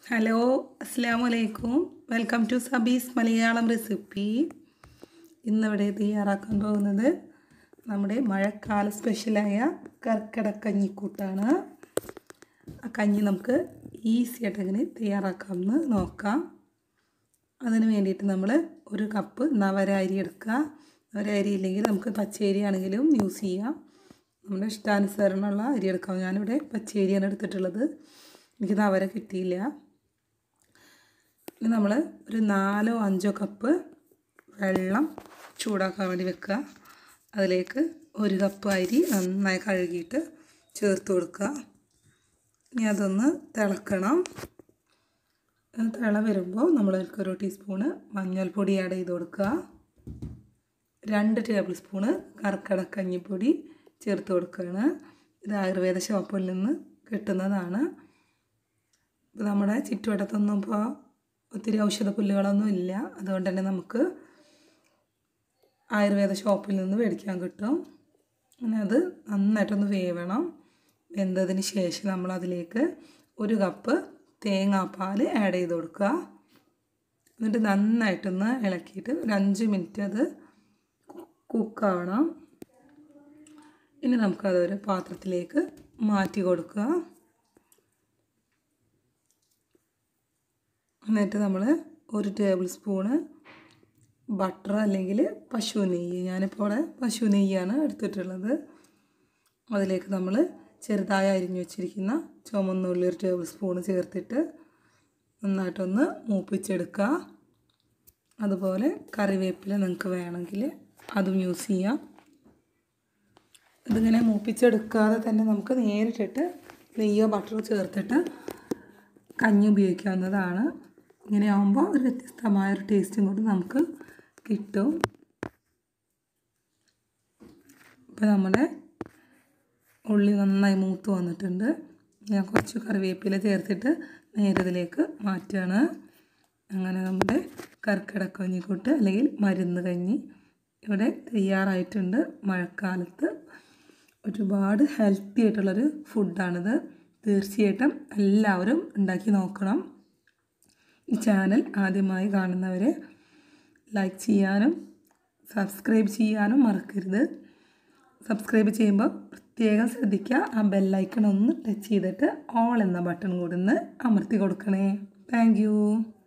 hello അസ്സാം വലൈക്കും welcome to Sabi's Malayalam recipe ഇന്നിവിടെ തയ്യാറാക്കാൻ പോകുന്നത് നമ്മുടെ മഴക്കാല സ്പെഷ്യലായ കർക്കിടക്കഞ്ഞിക്കൂട്ടാണ് ആ കഞ്ഞി നമുക്ക് ഈസി ആയിട്ട് എങ്ങനെ തയ്യാറാക്കാമെന്ന് നോക്കാം അതിന് വേണ്ടിയിട്ട് നമ്മൾ ഒരു കപ്പ് നവര അരി എടുക്കുക നവര അരി ഇല്ലെങ്കിൽ നമുക്ക് പച്ചരി ആണെങ്കിലും യൂസ് ചെയ്യാം നമ്മുടെ ഇഷ്ടാനുസരണമുള്ള അരി എടുക്കാം ഞാനിവിടെ പച്ചരിയാണ് എടുത്തിട്ടുള്ളത് എനിക്ക് നവര കിട്ടിയില്ല ഇനി നമ്മൾ ഒരു നാലോ അഞ്ചോ കപ്പ് വെള്ളം ചൂടാക്കാൻ വേണ്ടി വെക്കുക അതിലേക്ക് ഒരു കപ്പ് അരി നന്നായി കഴുകിയിട്ട് ചേർത്ത് കൊടുക്കുക ഇനി അതൊന്ന് തിളക്കണം തിള വരുമ്പോൾ നമ്മൾ ഒരു ടീസ്പൂണ് മഞ്ഞൾപ്പൊടി ആഡ് ചെയ്ത് കൊടുക്കുക രണ്ട് ടേബിൾ സ്പൂണ് കർക്കിടക്കഞ്ഞിപ്പൊടി ചേർത്ത് കൊടുക്കുകയാണ് ഇത് ആയുർവേദ ഷോപ്പിൽ നിന്ന് കിട്ടുന്നതാണ് ഇപ്പോൾ നമ്മുടെ ചുറ്റുവട്ടത്തൊന്നും ഇപ്പോൾ ഒത്തിരി ഔഷധ പുല്ലുകളൊന്നും ഇല്ല അതുകൊണ്ട് തന്നെ നമുക്ക് ആയുർവേദ ഷോപ്പിൽ നിന്ന് മേടിക്കാൻ കിട്ടും അങ്ങനെ അത് നന്നായിട്ടൊന്ന് വേവണം വെന്തതിന് ശേഷം നമ്മൾ അതിലേക്ക് ഒരു കപ്പ് തേങ്ങാപ്പാൽ ആഡ് ചെയ്ത് കൊടുക്കുക എന്നിട്ട് നന്നായിട്ടൊന്ന് ഇളക്കിയിട്ട് ഒരു അഞ്ച് മിനിറ്റ് അത് കുക്കാവണം ഇനി നമുക്കതൊരു പാത്രത്തിലേക്ക് മാറ്റി കൊടുക്കുക എന്നിട്ട് നമ്മൾ ഒരു ടേബിൾ സ്പൂണ് ബട്ടർ അല്ലെങ്കിൽ പശു നെയ്യ് ഞാനിപ്പോൾ ഇവിടെ പശു നെയ്യാണ് എടുത്തിട്ടുള്ളത് അതിലേക്ക് നമ്മൾ ചെറുതായി അരിഞ്ഞു വെച്ചിരിക്കുന്ന ചുമന്നുള്ളി ഒരു ടേബിൾ സ്പൂണ് ചേർത്തിട്ട് നന്നായിട്ടൊന്ന് മൂപ്പിച്ചെടുക്കുക അതുപോലെ കറിവേപ്പില നിങ്ങൾക്ക് വേണമെങ്കിൽ അതും യൂസ് ചെയ്യാം ഇതിങ്ങനെ മൂപ്പിച്ചെടുക്കാതെ തന്നെ നമുക്ക് നേരിട്ടിട്ട് നെയ്യോ ബട്ടറോ ചേർത്തിട്ട് കഞ്ഞി ഉപയോഗിക്കാവുന്നതാണ് ഇങ്ങനെ ആകുമ്പോൾ ഒരു വ്യത്യസ്തമായ ഒരു ടേസ്റ്റും കൂടി നമുക്ക് കിട്ടും ഇപ്പോൾ നമ്മുടെ ഉള്ളി നന്നായി മൂത്ത് വന്നിട്ടുണ്ട് ഞാൻ കുറച്ച് കറിവേപ്പില ചേർത്തിട്ട് നേരെ ഇതിലേക്ക് മാറ്റുകയാണ് അങ്ങനെ നമ്മുടെ കർക്കിടക്കഞ്ഞിക്കൂട്ട് അല്ലെങ്കിൽ മരുന്ന് കഞ്ഞി ഇവിടെ തയ്യാറായിട്ടുണ്ട് മഴക്കാലത്ത് ഒരുപാട് ഹെൽത്തി ആയിട്ടുള്ളൊരു ഫുഡാണിത് തീർച്ചയായിട്ടും എല്ലാവരും ഉണ്ടാക്കി നോക്കണം ഈ ചാനൽ ആദ്യമായി കാണുന്നവർ ലൈക്ക് ചെയ്യാനും സബ്സ്ക്രൈബ് ചെയ്യാനും മറക്കരുത് സബ്സ്ക്രൈബ് ചെയ്യുമ്പോൾ പ്രത്യേകം ശ്രദ്ധിക്കുക ആ ബെല്ലൈക്കൺ ഒന്ന് ടച്ച് ചെയ്തിട്ട് ഓൾ എന്ന ബട്ടൺ കൂടി ഒന്ന് അമർത്തി കൊടുക്കണേ താങ്ക്